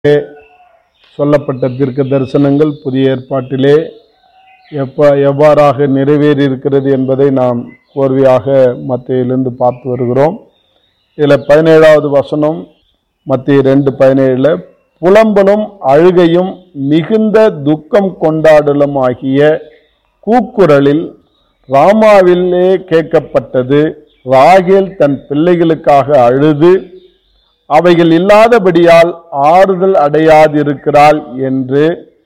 சொல்லப்பட்ட தீர்க்க தரிசனங்கள் புதிய ஏற்பாட்டிலே எப்ப எவ்வாறாக நிறைவேறி இருக்கிறது என்பதை நாம் கோர்வையாக மத்தியிலிருந்து பார்த்து வருகிறோம் இதில் பதினேழாவது வசனம் மத்திய ரெண்டு பதினேழில் புலம்பலும் அழுகையும் மிகுந்த துக்கம் கொண்டாடலும் ஆகிய கூக்குரலில் ராமாவிலே கேட்கப்பட்டது ராகேல் தன் பிள்ளைகளுக்காக அழுது அவைகள் இல்லாதபடியால் ஆறுதல் அடையாதிருக்கிறாள் என்று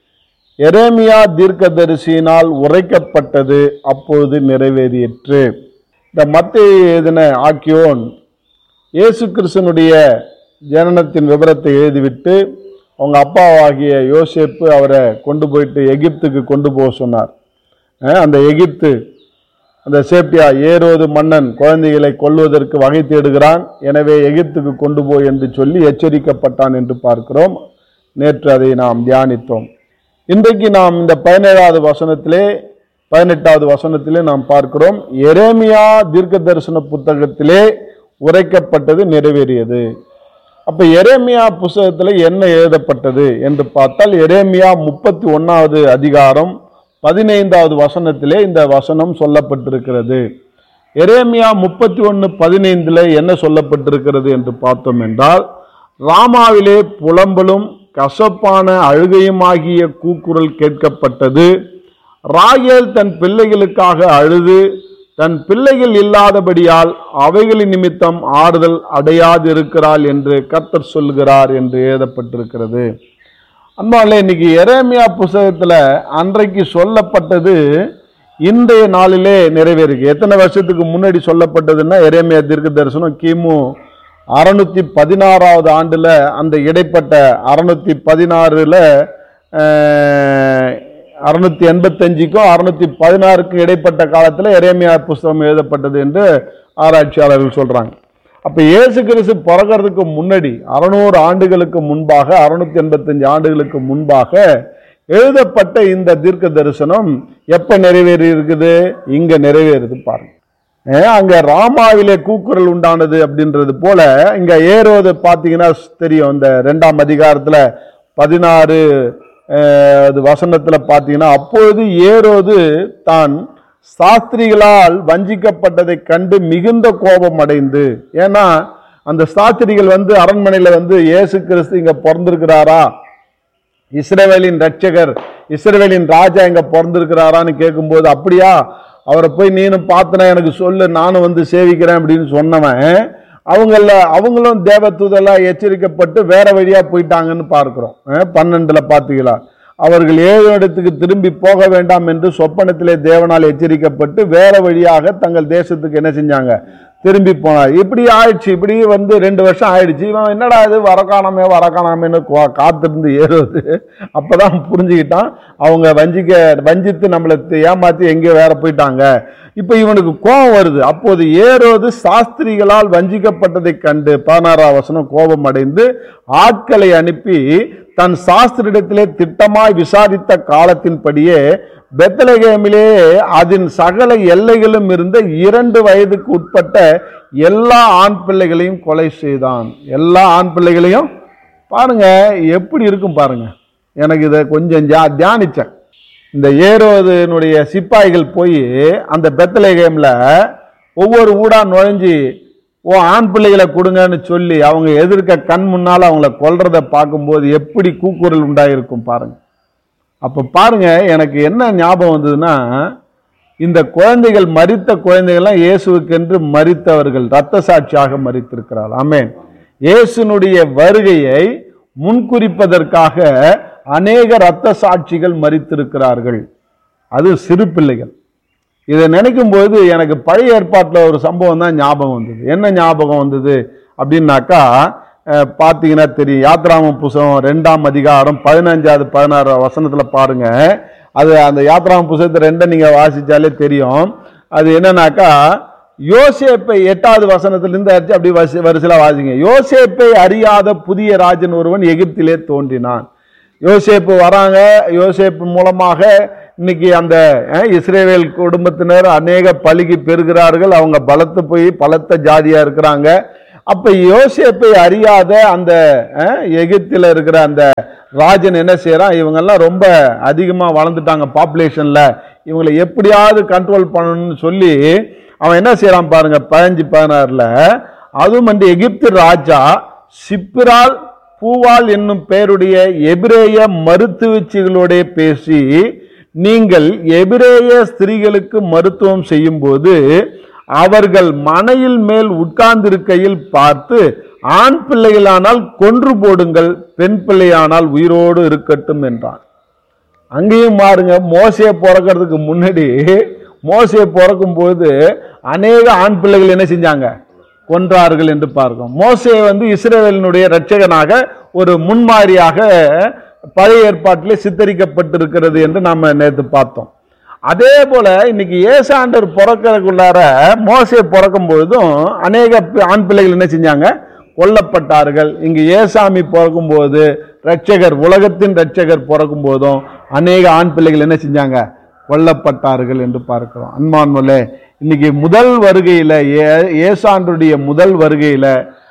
எரேமியா தீர்க்கதரிசியினால் உரைக்கப்பட்டது அப்பொழுது நிறைவேறிற்று இந்த மத்திய எழுதின ஆக்கியோன் இயேசு கிறிஸ்தனுடைய ஜனனத்தின் விவரத்தை எழுதிவிட்டு அவங்க அப்பாவாகிய யோசேப்பு அவரை கொண்டு போயிட்டு எகிப்துக்கு கொண்டு போக சொன்னார் அஹ் அந்த எகிப்து அந்த சேப்டியா ஏரோது மன்னன் குழந்தைகளை கொல்வதற்கு வகை தேடுகிறான் எனவே எகிப்துக்கு கொண்டு போய் என்று சொல்லி எச்சரிக்கப்பட்டான் என்று பார்க்கிறோம் நேற்று அதை நாம் தியானித்தோம் இன்றைக்கு நாம் இந்த பதினேழாவது வசனத்திலே பதினெட்டாவது வசனத்திலே நாம் பார்க்கிறோம் எரேமியா தீர்க்க தரிசன புத்தகத்திலே உரைக்கப்பட்டது நிறைவேறியது அப்ப எரேமியா புஸ்தகத்தில் என்ன எழுதப்பட்டது என்று பார்த்தால் எரேமியா முப்பத்தி ஒன்னாவது அதிகாரம் பதினைந்தாவது வசனத்திலே இந்த வசனம் சொல்லப்பட்டிருக்கிறது எரேமியா முப்பத்தி ஒன்று பதினைந்தில் என்ன சொல்லப்பட்டிருக்கிறது என்று பார்த்தோம் என்றால் ராமாவிலே புலம்பலும் கசப்பான அழுகையுமாகிய கூக்குரல் கேட்கப்பட்டது ராகேல் தன் பிள்ளைகளுக்காக அழுது தன் பிள்ளைகள் இல்லாதபடியால் அவைகளின் நிமித்தம் ஆறுதல் அடையாதிருக்கிறாள் என்று கர்த்தர் சொல்கிறார் என்று எழுதப்பட்டிருக்கிறது அன்பாலே இன்னைக்கு எரேமியா புஸ்தகத்தில் அன்றைக்கு சொல்லப்பட்டது இன்றைய நாளிலே நிறைவேறுக்கு எத்தனை வருஷத்துக்கு முன்னாடி சொல்லப்பட்டதுன்னா எரேமியா தீர்க்க தரிசனம் கிமு அறுநூத்தி பதினாறாவது ஆண்டுல அந்த இடைப்பட்ட அறுநூத்தி பதினாறுல அறுநூத்தி எண்பத்தஞ்சுக்கும் அறுநூத்தி பதினாறுக்கும் இடைப்பட்ட காலத்தில் எரேமியா புஸ்தகம் எழுதப்பட்டது என்று ஆராய்ச்சியாளர்கள் சொல்றாங்க அப்ப இயேசு கிறிஸ்து பிறக்கிறதுக்கு முன்னாடி அறுநூறு ஆண்டுகளுக்கு முன்பாக அறுநூத்தி எண்பத்தஞ்சு ஆண்டுகளுக்கு முன்பாக எழுதப்பட்ட இந்த தீர்க்க தரிசனம் எப்ப நிறைவேறி இருக்குது இங்க நிறைவேறுது பாருங்க ஏன் அங்க ராமாவிலே கூக்குரல் உண்டானது அப்படின்றது போல இங்க ஏறுவது பார்த்தீங்கன்னா தெரியும் இந்த ரெண்டாம் அதிகாரத்துல பதினாறு அஹ், அது வசனத்துல பார்த்தீங்கன்னா அப்பொழுது ஏரோது தான் சாஸ்திரிகளால் வஞ்சிக்கப்பட்டதை கண்டு மிகுந்த கோபம் அடைந்து ஏன்னா அந்த சாஸ்திரிகள் வந்து அரண்மனையில வந்து இயேசு கிறிஸ்து இங்க பிறந்திருக்கிறாரா இஸ்ரவேலின் ரட்சகர் இஸ்ரவேலின் ராஜா இங்க பிறந்திருக்கிறாரான்னு கேட்கும்போது அப்படியா அவரை போய் நீனும் பார்த்தனா எனக்கு சொல்லு நானும் வந்து சேவிக்கிறேன் அப்படின்னு சொன்னவன் அவங்கள அவங்களும் தேவதூதெல்லாம் எச்சரிக்கப்பட்டு வேற வழியா போயிட்டாங்கன்னு பார்க்கிறோம் அஹ் பன்னெண்டுல பார்த்தீங்களா அவர்கள் ஏழு இடத்துக்கு திரும்பி போக வேண்டாம் என்று சொப்பனத்திலே தேவனால் எச்சரிக்கப்பட்டு வேற வழியாக தங்கள் தேசத்துக்கு என்ன செஞ்சாங்க திரும்பி போனார் இப்படி ஆயிடுச்சு இப்படி வந்து ரெண்டு வருஷம் ஆயிடுச்சு இவன் என்னடா இது வரக்கானாமே வரக்கானாமேன்னு கா- காத்திருந்து ஏறுவது அப்பதான் புரிஞ்சுக்கிட்டான் அவங்க வஞ்சிக்க வஞ்சித்து நம்மளை தி- ஏமாத்தி எங்கேயோ வேற போயிட்டாங்க இப்போ இவனுக்கு கோபம் வருது அப்போது ஏறுவது சாஸ்திரிகளால் வஞ்சிக்கப்பட்டதை கண்டு பதினாறாம் வசனம் கோபம் அடைந்து ஆட்களை அனுப்பி தன் சாஸ்திரிடத்திலே திட்டமாய் விசாரித்த காலத்தின்படியே பெத்தலகேமிலே அதன் சகல எல்லைகளும் இருந்த இரண்டு வயதுக்கு உட்பட்ட எல்லா ஆண் பிள்ளைகளையும் கொலை செய்தான் எல்லா ஆண் பிள்ளைகளையும் பாருங்க எப்படி இருக்கும் பாருங்க எனக்கு இதை கொஞ்சம் ஜா தியானிச்சேன் இந்த ஏரோதனுடைய சிப்பாய்கள் போய் அந்த பெத்தலேகேம்ல ஒவ்வொரு ஊடா நுழைஞ்சு ஓ ஆண் பிள்ளைகளை கொடுங்கன்னு சொல்லி அவங்க எதிர்க்க கண் முன்னால அவங்கள கொல்றதை பார்க்கும்போது எப்படி கூக்குரல் உண்டாயிருக்கும் பாருங்க அப்ப பாருங்க எனக்கு என்ன ஞாபகம் வந்ததுன்னா இந்த குழந்தைகள் மரித்த குழந்தைகள்லாம் இயேசுவுக்கென்று மரித்தவர்கள் இரத்த சாட்சியாக மரித்திருக்கிறாள் ஆமென் இயேசுனுடைய வருகையை முன்குறிப்பதற்காக அநேக இரத்த சாட்சிகள் மரித்திருக்கிறார்கள் அது சிறு பிள்ளைகள் இதை நினைக்கும் போது எனக்கு பழைய ஏற்பாட்டில் ஒரு சம்பவம் தான் ஞாபகம் வந்தது என்ன ஞாபகம் வந்தது அப்படின்னாக்கா அஹ், பார்த்தீங்கன்னா தெரியும் யாத்ராம புஸ்தகம் ரெண்டாம் அதிகாரம் பதினஞ்சாவது பதினாறு வசனத்தில் பாருங்க அது அந்த யாத்ராம புஸ்தகத்தை ரெண்டை நீங்கள் வாசிச்சாலே தெரியும் அது என்னன்னாக்கா யோசேப்பை எட்டாவது வசனத்திலிருந்து அடிச்சு அப்படி வரிசை வரிசையில் வாசிங்க யோசேப்பை அறியாத புதிய ராஜன் ஒருவன் எகிப்திலே தோன்றினான் யோசேப்பு வராங்க யோசேப்பு மூலமாக இன்னைக்கு அந்த அஹ், இஸ்ரேவேல் குடும்பத்தினர் அநேக பலுகி பெறுகிறார்கள் அவங்க பலத்து போய் பலத்த ஜாதியா இருக்கிறாங்க அப்ப யோசேப்பை அறியாத அந்த அஹ், எகிப்தில இருக்கிற அந்த ராஜன் என்ன செய்யறான் இவங்கெல்லாம் ரொம்ப அதிகமா வளர்ந்துட்டாங்க பாப்புலேஷன்ல இவங்களை எப்படியாவது கண்ட்ரோல் பண்ணணும்னு சொல்லி அவன் என்ன செய்யறான் பாருங்க பதினஞ்சு பதினாறுல அதுவும் வந்து எகிப்து ராஜா சிப்பிரால் பூவால் என்னும் பெயருடைய எபிரேய மருத்துவச்சிகளோட பேசி நீங்கள் எபிரேய ஸ்திரீகளுக்கு மருத்துவம் செய்யும்போது அவர்கள் மனையில் மேல் உட்கார்ந்திருக்கையில் பார்த்து ஆண் பிள்ளைகளானால் கொன்று போடுங்கள் பெண் பிள்ளையானால் உயிரோடு இருக்கட்டும் என்றான் அங்கேயும் பாருங்க மோசையை பிறக்கிறதுக்கு முன்னாடி மோசையை பிறக்கும் போது அநேக ஆண் பிள்ளைகள் என்ன செஞ்சாங்க கொன்றார்கள் என்று பார்க்கிறோம் மோசே வந்து இஸ்ரேலினுடைய இரட்சகனாக ஒரு முன்மாதிரியாக பழைய ஏற்பாட்டிலே சித்தரிக்கப்பட்டிருக்கிறது என்று நாம நேற்று பார்த்தோம் அதே போல இன்னைக்கு ஏசாண்டர் பிறக்கிறதுக்குள்ளார மோசே பிறக்கும் பொழுதும் அநேக பி- ஆண் பிள்ளைகள் என்ன செஞ்சாங்க கொல்லப்பட்டார்கள் இங்கு ஏசாமி பிறக்கும் போது ரட்சகர் உலகத்தின் ரட்சகர் பிறக்கும் போதும் அநேக ஆண் பிள்ளைகள் என்ன செஞ்சாங்க கொல்லப்பட்டார்கள் என்று பார்க்கிறோம் அன்பான்மலே இன்னைக்கு முதல் வருகையில ஏ- ஏசாண்டருடைய முதல் வருகையில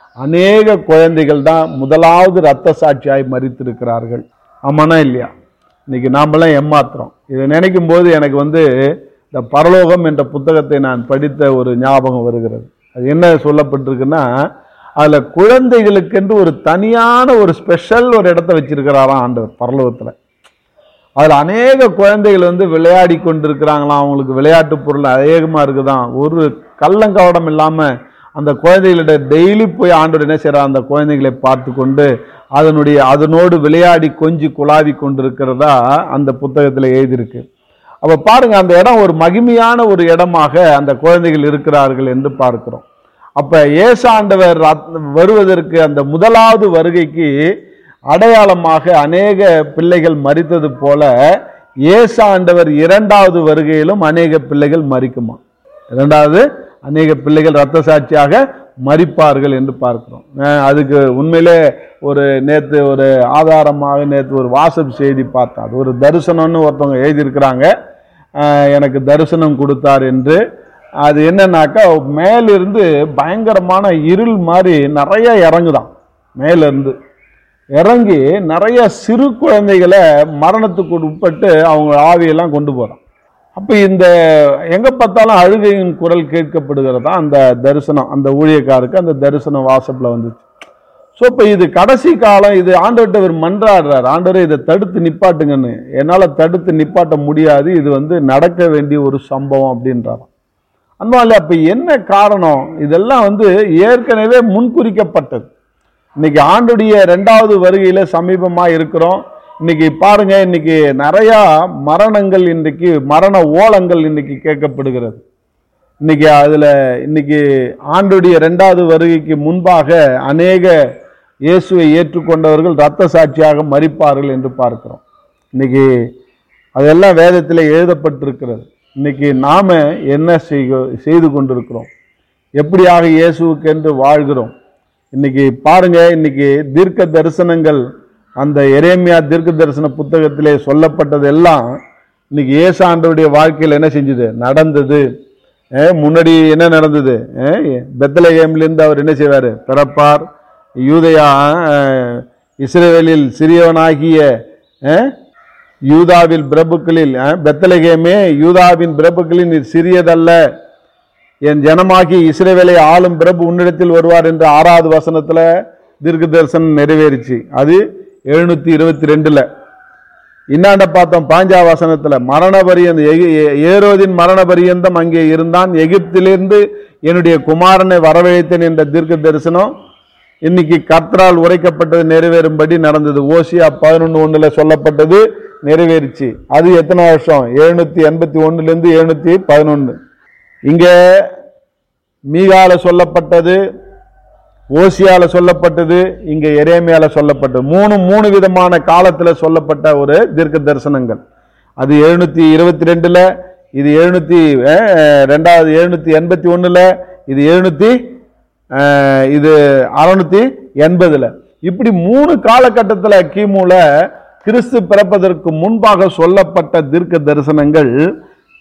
அநேக குழந்தைகள் தான் முதலாவது இரத்த சாட்சியாய் மறித்திருக்கிறார்கள் ஆமானா இல்லையா இன்னைக்கு நாமெல்லாம் ஏமாத்துறோம் இதை நினைக்கும் போது எனக்கு வந்து இந்த பரலோகம் என்ற புத்தகத்தை நான் படித்த ஒரு ஞாபகம் வருகிறது அது என்ன சொல்லப்பட்டிருக்குன்னா அதுல குழந்தைகளுக்கென்று ஒரு தனியான ஒரு ஸ்பெஷல் ஒரு இடத்த வச்சிருக்கிறாராம் ஆண்டவர் பரலோகத்துல அதுல அநேக குழந்தைகள் வந்து விளையாடி கொண்டிருக்கிறாங்களாம் அவங்களுக்கு விளையாட்டு பொருள் அநேகமா இருக்குதாம் ஒரு கள்ளங்கவடம் இல்லாம அந்த குழந்தைகளிட டெய்லி போய் ஆண்டவர் என்ன செய்யறார் அந்த குழந்தைகளை பார்த்து கொண்டு அதனுடைய அதனோடு விளையாடி கொஞ்சி குழாவி கொண்டிருக்கிறதா அந்த புத்தகத்துல எழுதியிருக்கு அப்ப பாருங்க அந்த இடம் ஒரு மகிமையான ஒரு இடமாக அந்த குழந்தைகள் இருக்கிறார்கள் என்று பார்க்கிறோம் அப்ப ஏசாண்டவர் ரத்- வருவதற்கு அந்த முதலாவது வருகைக்கு அடையாளமாக அநேக பிள்ளைகள் மரித்தது போல ஏசாண்டவர் இரண்டாவது வருகையிலும் அநேக பிள்ளைகள் மரிக்குமா இரண்டாவது அநேக பிள்ளைகள் ரத்த சாட்சியாக மரிப்பார்கள் என்று பார்க்கிறோம் அஹ் அதுக்கு உண்மையிலே ஒரு நேத்து ஒரு ஆதாரமாக நேத்து ஒரு வாட்ஸ்அப் செய்தி பார்த்தேன் அது ஒரு தரிசனம்னு ஒருத்தவங்க எழுதியிருக்கிறாங்க அஹ் எனக்கு தரிசனம் கொடுத்தார் என்று அது என்னன்னாக்கா மேலிருந்து பயங்கரமான இருள் மாதிரி நிறைய இறங்குதான் மேலிருந்து இறங்கி நிறைய சிறு குழந்தைகளை மரணத்துக்கு உட்பட்டு அவங்க ஆவியெல்லாம் கொண்டு போறான் அப்ப இந்த எங்க பார்த்தாலும் அழுகையின் குரல் கேட்கப்படுகிறதா அந்த தரிசனம் அந்த ஊழியக்காருக்கு அந்த தரிசனம் வாட்ஸ்அப்ல வந்துச்சு ஸோ இப்போ இது கடைசி காலம் இது ஆண்டவர்கிட்ட இவர் மன்றாடுறார் ஆண்டவரே இதை தடுத்து நிப்பாட்டுங்கன்னு என்னால் தடுத்து நிப்பாட்ட முடியாது இது வந்து நடக்க வேண்டிய ஒரு சம்பவம் அப்படின்றாராம் அன்பாலே அப்ப என்ன காரணம் இதெல்லாம் வந்து ஏற்கனவே முன்குறிக்கப்பட்டது இன்னைக்கு ஆண்டுடைய ரெண்டாவது வருகையில சமீபமா இருக்கிறோம் இன்னைக்கு பாருங்க இன்னைக்கு நிறைய மரணங்கள் இன்றைக்கு மரண ஓலங்கள் இன்னைக்கு கேட்கப்படுகிறது இன்னைக்கு அதுல இன்னைக்கு ஆண்டுடைய ரெண்டாவது வருகைக்கு முன்பாக அநேக இயேசுவை ஏற்றுக்கொண்டவர்கள் இரத்த சாட்சியாக மரிப்பார்கள் என்று பார்க்கிறோம் இன்னைக்கு அதெல்லாம் வேதத்தில் எழுதப்பட்டிருக்கிறது இன்னைக்கு நாம என்ன செய்க செய்து கொண்டிருக்கிறோம் எப்படியாக இயேசுவுக்கென்று வாழ்கிறோம் இன்னைக்கு பாருங்க இன்னைக்கு தீர்க்க தரிசனங்கள் அந்த எரேமியா தீர்க்க தரிசன புத்தகத்திலே சொல்லப்பட்டது எல்லாம் இன்னைக்கு இயேசு ஆண்டவருடைய வாழ்க்கையில் என்ன செஞ்சது நடந்தது அஹ் முன்னாடி என்ன நடந்தது அஹ் பெத்லகேம்லேருந்து அவர் என்ன செய்வார் பிறப்பார் யூதயா அஹ், இஸ்ரவேலில் சிறியவனாகிய அஹ், யூதாவில் பிரபுக்களில் அஹ், பெத்லகேமே யூதாவின் பிரபுக்களில் நீர் சிறியதல்ல என் ஜனமாகி இஸ்ரவேலை ஆளும் பிரபு உன்னிடத்தில் வருவார் என்ற ஆறாவது வசனத்துல தீர்க்க தரிசனம் நிறைவேறிச்சு அது எழுநூத்தி இருபத்தி ரெண்டுல இன்னாண்ட பார்த்தோம் பாஞ்சா வசனத்துல மரண பரியந்தம் எகி- ஏ- ஏரோதின் மரண பரியந்தம் அங்கே இருந்தான் எகிப்திலிருந்து என்னுடைய குமாரனை வரவழைத்தேன் என்ற தீர்க்க தரிசனம் இன்னைக்கு கர்த்தரால் உரைக்கப்பட்டது நிறைவேறும்படி நடந்தது ஓசியா பதினொன்று ஒண்ணுல சொல்லப்பட்டது நிறைவேறிச்சு அது எத்தனை வருஷம் எழுநூத்தி எண்பத்தி ஒண்ணுல இருந்து எழுநூத்தி பதினொன்னு இங்க மீகால சொல்லப்பட்டது ஓசியால சொல்லப்பட்டது இங்க எரேமியால சொல்லப்பட்டது மூணு மூணு விதமான காலத்துல சொல்லப்பட்ட ஒரு தீர்க்க தரிசனங்கள் அது எழுநூத்தி இருபத்தி ரெண்டுல இது எழுநூத்தி அஹ், ரெண்டாவது எழுநூத்தி எண்பத்தி ஒண்ணுல இது எழுநூத்தி அஹ், இது அறுநூத்தி எண்பதுல இப்படி மூணு காலகட்டத்துல கிமுல கிறிஸ்து பிறப்பதற்கு முன்பாக சொல்லப்பட்ட தீர்க்க தரிசனங்கள்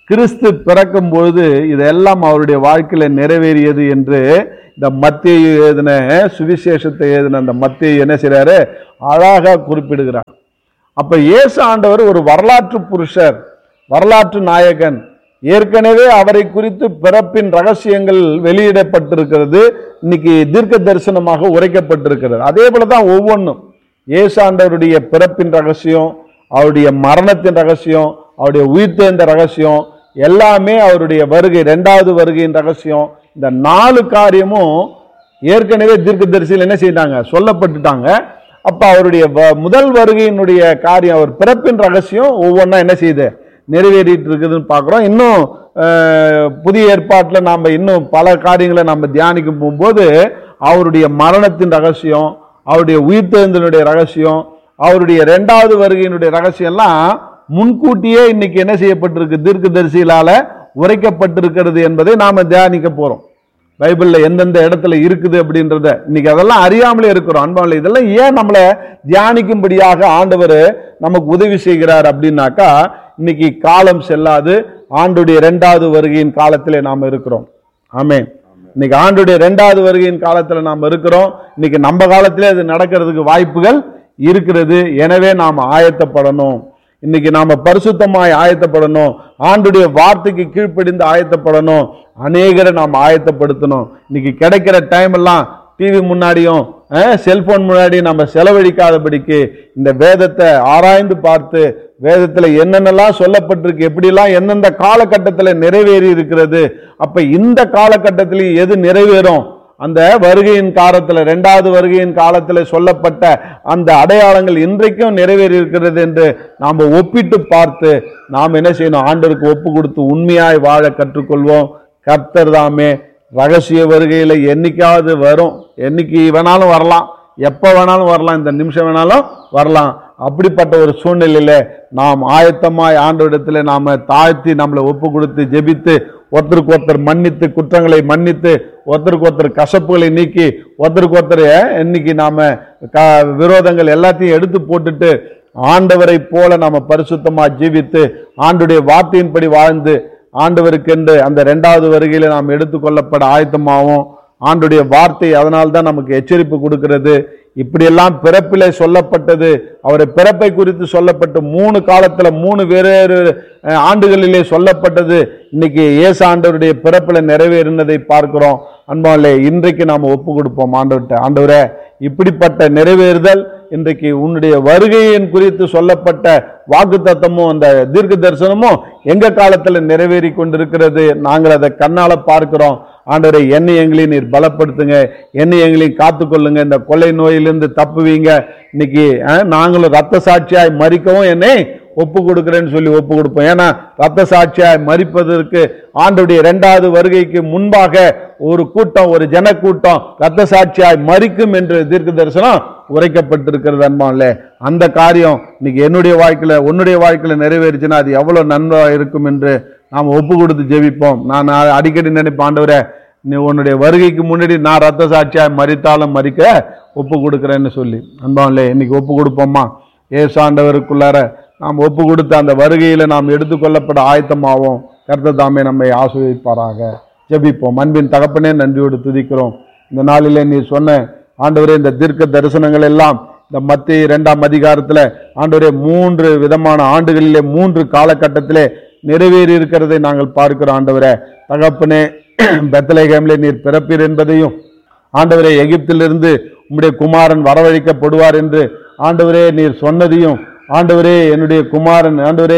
கிறிஸ்து பிறக்கும் பொழுது இதெல்லாம் அவருடைய வாழ்க்கையில நிறைவேறியது என்று இந்த மத்திய எழுதின சுவிசேஷத்தை எழுதின அந்த மத்திய என்ன செய்றாரு அழகா குறிப்பிடுகிறார் அப்ப இயேசு ஆண்டவர் ஒரு வரலாற்று புருஷர் வரலாற்று நாயகன் ஏற்கனவே அவரை குறித்து பிறப்பின் ரகசியங்கள் வெளியிடப்பட்டிருக்கிறது இன்னைக்கு தீர்க்க தரிசனமாக உரைக்கப்பட்டிருக்கிறது அதே போல தான் ஒவ்வொன்றும் இயேசு ஆண்டவருடைய பிறப்பின் ரகசியம் அவருடைய மரணத்தின் ரகசியம் அவருடைய உயிர்த்தெழுந்த ரகசியம் எல்லாமே அவருடைய வருகை இரண்டாவது வருகையின் ரகசியம் இந்த நாலு காரியமும் ஏற்கனவே தீர்க்கதரிசியில் என்ன செய்தாங்க சொல்லப்பட்டுட்டாங்க அப்ப அவருடைய வ- முதல் வருகையினுடைய காரியம் அவர் பிறப்பின் ரகசியம் ஒவ்வொன்றா என்ன செய்யுது நிறைவேறிட்டு இருக்குதுன்னு பார்க்குறோம் இன்னும் அஹ், புதிய ஏற்பாட்டில் நாம் இன்னும் பல காரியங்களை நம்ம தியானிக்கும் போகும்போது அவருடைய மரணத்தின் ரகசியம் அவருடைய உயிர்த்தெழுந்தனுடைய ரகசியம் அவருடைய இரண்டாவது வருகையினுடைய ரகசியம்லாம் முன்கூட்டியே இன்னைக்கு என்ன செய்யப்பட்டிருக்கு தீர்க்கதரிசிகளால உரைக்கப்பட்டிருக்கிறது என்பதை நாம தியானிக்க போறோம் பைபிள்ல எந்தெந்த இடத்துல இருக்குது அப்படின்றத இன்னைக்கு அதெல்லாம் அறியாமலே இருக்கிறோம் அன்பாவில் இதெல்லாம் ஏன் நம்மளை தியானிக்கும்படியாக ஆண்டவர் நமக்கு உதவி செய்கிறார் அப்படின்னாக்கா இன்னைக்கு காலம் செல்லாது ஆண்டுடைய இரண்டாவது வருகையின் காலத்திலே நாம் இருக்கிறோம் ஆமென் இன்னைக்கு ஆண்டுடைய இரண்டாவது வருகையின் காலத்துல நாம் இருக்கிறோம் இன்னைக்கு நம்ம காலத்திலே அது நடக்கிறதுக்கு வாய்ப்புகள் இருக்கிறது எனவே நாம் ஆயத்தப்படணும் இன்னைக்கு நாம பரிசுத்தமாய் ஆயத்தப்படணும் ஆண்டுடைய வார்த்தைக்கு கீழ்ப்படிந்து ஆயத்தப்படணும் அநேகரை நாம் ஆயத்தப்படுத்தணும் இன்னைக்கு கிடைக்கிற டைம் எல்லாம் டிவி முன்னாடியும் செல்போன் முன்னாடி நம்ம செலவழிக்காதபடிக்கு இந்த வேதத்தை ஆராய்ந்து பார்த்து வேதத்துல என்னென்னலாம் சொல்லப்பட்டிருக்கு எப்படிலாம் எந்தெந்த காலகட்டத்தில் நிறைவேறி இருக்கிறது அப்ப இந்த காலகட்டத்தில் எது நிறைவேறும் அந்த வருகையின் காலத்துல இரண்டாவது வருகையின் காலத்துல சொல்லப்பட்ட அந்த அடையாளங்கள் இன்றைக்கும் நிறைவேறி இருக்கிறது என்று நாம் ஒப்பிட்டு பார்த்து நாம் என்ன செய்யணும் ஆண்டவருக்கு ஒப்பு கொடுத்து உண்மையாய் வாழ கற்றுக்கொள்வோம் கர்த்தர் தாமே ரகசிய வருகையில என்னைக்காவது வரும் என்னைக்கு வேணாலும் வரலாம் எப்போ வேணாலும் வரலாம் இந்த நிமிஷம் வேணாலும் வரலாம் அப்படிப்பட்ட ஒரு சூழ்நிலையில நாம் ஆயத்தமாய் ஆண்டவரிடத்துல நாம தாழ்த்தி நம்மளை ஒப்பு கொடுத்து ஜெபித்து ஒருத்தருக்கு ஒருத்தர் மன்னித்து குற்றங்களை மன்னித்து ஒருத்தருக்கு ஒருத்தர் கசப்புகளை நீக்கி ஒருத்தருக்கு ஒருத்தர் இன்னைக்கு நாம க விரோதங்கள் எல்லாத்தையும் எடுத்து போட்டுட்டு ஆண்டவரை போல நாம பரிசுத்தமா ஜீவித்து ஆண்டுடைய வார்த்தையின்படி வாழ்ந்து ஆண்டவருக்கென்று அந்த இரண்டாவது வருகையில நாம் எடுத்துக்கொள்ளப்பட ஆயத்தமாவோம் ஆண்டுடைய வார்த்தை அதனால்தான் தான் நமக்கு எச்சரிப்பு கொடுக்கிறது இப்படியெல்லாம் பிறப்பிலே சொல்லப்பட்டது அவரை பிறப்பை குறித்து சொல்லப்பட்டு மூணு காலத்துல மூணு வேறு ஆண்டுகளிலே சொல்லப்பட்டது இன்னைக்கு இயேசு ஆண்டவருடைய பிறப்பில நிறைவேறினதை பார்க்கிறோம் அன்பாலே இன்றைக்கு நாம் ஒப்பு கொடுப்போம் ஆண்டவர்கிட்ட ஆண்டவரே இப்படிப்பட்ட நிறைவேறுதல் இன்றைக்கு உன்னுடைய வருகையின் குறித்து சொல்லப்பட்ட வாக்கு தத்தமும் அந்த தீர்க்க தரிசனமும் எங்க காலத்துல நிறைவேறி கொண்டிருக்கிறது நாங்கள் அதை கண்ணால பார்க்கிறோம் ஆண்டவரை என்னை எங்களையும் நீர் பலப்படுத்துங்க என்னை எங்களையும் காத்துக்கொள்ளுங்க இந்த கொள்ளை நோயிலிருந்து தப்புவீங்க இன்னைக்கு அஹ், நாங்களும் ரத்த சாட்சியாய் மறிக்கவும் என்னை ஒப்பு கொடுக்கிறேன்னு சொல்லி ஒப்பு கொடுப்போம் ஏன்னா ரத்த சாட்சியாய் மறிப்பதற்கு ஆண்டுடைய இரண்டாவது வருகைக்கு முன்பாக ஒரு கூட்டம் ஒரு ஜனக்கூட்டம் ரத்த சாட்சியாய் மறிக்கும் என்று தீர்க்க தரிசனம் உரைக்கப்பட்டிருக்கிறது அன்பான்ல அந்த காரியம் இன்னைக்கு என்னுடைய வாழ்க்கையில உன்னுடைய வாழ்க்கையில நிறைவேறுச்சுன்னா அது எவ்வளவு நன்மை இருக்கும் என்று நாம் ஒப்பு கொடுத்து ஜெபிப்போம் நான் நான் அடிக்கடி நினைப்பேன் ஆண்டவரே நீ உன்னுடைய வருகைக்கு முன்னாடி நான் ரத்த சாட்சியாய் மறித்தாலும் மறிக்க ஒப்பு கொடுக்கிறேன்னு சொல்லி அன்பான்லே இன்னைக்கு ஒப்பு கொடுப்போமா ஏசு ஆண்டவருக்குள்ளார நாம் ஒப்பு கொடுத்த அந்த வருகையில நாம் எடுத்துக்கொள்ளப்பட ஆயத்தமாவோம் கர்த்தர் தாமே நம்மை ஆசிர்வதிப்பாராக ஜெபிப்போம் அன்பின் தகப்பனே நன்றியோடு துதிக்கிறோம் இந்த நாளிலே நீ சொன்ன ஆண்டவரே இந்த தீர்க்க தரிசனங்கள் எல்லாம் இந்த மத்திய இரண்டாம் அதிகாரத்துல ஆண்டவரே மூன்று விதமான ஆண்டுகளிலே மூன்று காலகட்டத்திலே நிறைவேறி இருக்கிறதை நாங்கள் பார்க்கிறோம் ஆண்டவரே தகப்பனே பெத்தலேகேமிலே நீர் பிறப்பீர் என்பதையும் ஆண்டவரே எகிப்திலிருந்து உம்முடைய குமாரன் வரவழைக்கப்படுவார் என்று ஆண்டவரே நீர் சொன்னதையும் ஆண்டவரே என்னுடைய குமாரன் ஆண்டவரே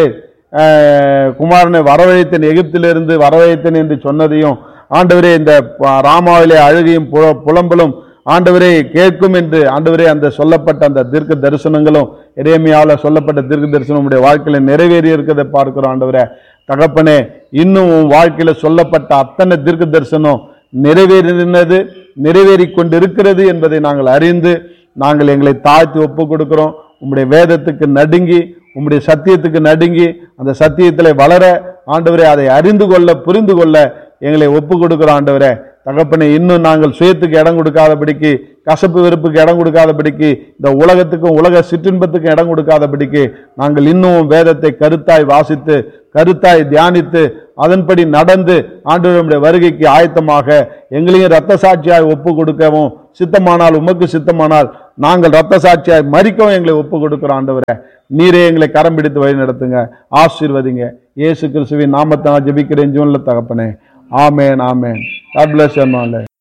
அஹ், குமாரனை வரவழைத்தேன் எகிப்திலிருந்து வரவழைத்தேன் என்று சொன்னதையும் ஆண்டவரே இந்த ப- ராமாவிலே அழுகையும் பு- புலம்பலும் ஆண்டவரே கேட்கும் என்று ஆண்டவரே அந்த சொல்லப்பட்ட அந்த தீர்க்க தரிசனங்களும் இறைமையால சொல்லப்பட்ட தீர்க்க தரிசனம் உடைய வாழ்க்கையில நிறைவேறி இருக்கிறதை பார்க்கிறோம் ஆண்டவரே தகப்பனே இன்னும் உன் வாழ்க்கையில சொல்லப்பட்ட அத்தனை தீர்க்க தரிசனம் நிறைவேறினது நிறைவேறி கொண்டிருக்கிறது என்பதை நாங்கள் அறிந்து நாங்கள் எங்களை தாழ்த்தி ஒப்பு கொடுக்கிறோம் உம்முடைய வேதத்துக்கு நடுங்கி உம்முடைய சத்தியத்துக்கு நடுங்கி அந்த சத்தியத்தில் வளர ஆண்டவரே அதை அறிந்து கொள்ள புரிந்து கொள்ள எங்களை ஒப்பு கொடுக்கிறோம் ஆண்டவரே தகப்பனே இன்னும் நாங்கள் சுயத்துக்கு இடம் கொடுக்காதபடிக்கு கசப்பு வெறுப்புக்கு இடம் கொடுக்காதபடிக்கு இந்த உலகத்துக்கும் உலக சிற்றின்பத்துக்கும் இடம் கொடுக்காதபடிக்கு நாங்கள் இன்னும் வேதத்தை கருத்தாய் வாசித்து கருத்தாய் தியானித்து அதன்படி நடந்து ஆண்டவருடைய வருகைக்கு ஆயத்தமாக எங்களையும் இரத்த சாட்சியாய் ஒப்பு கொடுக்கவும் சித்தமானால் உமக்கு சித்தமானால் நாங்கள் இரத்த சாட்சியாய் மறிக்கவும் எங்களை ஒப்பு கொடுக்கிறோம் ஆண்டவரே நீரே எங்களை கரம் பிடித்து வழி நடத்துங்க ஆசீர்வதிங்க இயேசு கிறிஸ்துவின் நாமத்தை நான் ஜெபிக்கிறேன் ஜூன்ல தகப்பனே ஆமேன் ஆமேன் God bless you, அம்மாளே